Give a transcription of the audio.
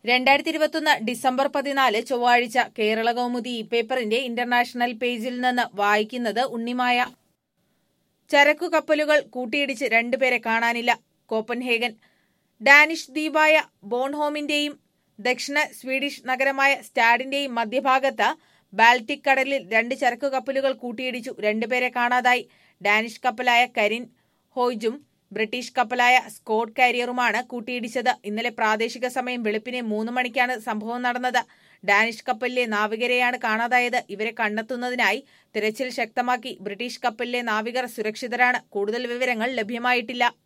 രണ്ടായിരത്തി ഇരുപത്തൊന്ന് ഡിസംബർ പതിനാല് ചൊവ്വാഴ്ച കേരള കൗമുദി ഈ പേപ്പറിന്റെ ഇന്റർനാഷണൽ പേജിൽ നിന്ന് വായിക്കുന്നത് ഉണ്ണിമായ ചരക്കു കപ്പലുകൾ കൂട്ടിയിടിച്ച് രണ്ടുപേരെ കാണാനില്ല കോപ്പൻഹേഗൻ ഡാനിഷ് ദ്വീപായ ബോൺഹോമിന്റെയും ദക്ഷിണ സ്വീഡിഷ് നഗരമായ സ്റ്റാഡിന്റെയും മധ്യഭാഗത്ത് ബാൽറ്റിക് കടലിൽ രണ്ട് ചരക്കു കപ്പലുകൾ കൂട്ടിയിടിച്ചു രണ്ടുപേരെ കാണാതായി ഡാനിഷ് കപ്പലായ കരിൻ ഹോയ്ജും ബ്രിട്ടീഷ് കപ്പലായ സ്കോട്ട് കാരിയറുമാണ് കൂട്ടിയിടിച്ചത് ഇന്നലെ പ്രാദേശിക സമയം വെളുപ്പിനെ മൂന്ന് മണിക്കാണ് സംഭവം നടന്നത് ഡാനിഷ് കപ്പലിലെ നാവികരെയാണ് കാണാതായത് ഇവരെ കണ്ടെത്തുന്നതിനായി തിരച്ചിൽ ശക്തമാക്കി ബ്രിട്ടീഷ് കപ്പലിലെ നാവികർ സുരക്ഷിതരാണ് കൂടുതൽ വിവരങ്ങൾ ലഭ്യമായിട്ടില്ല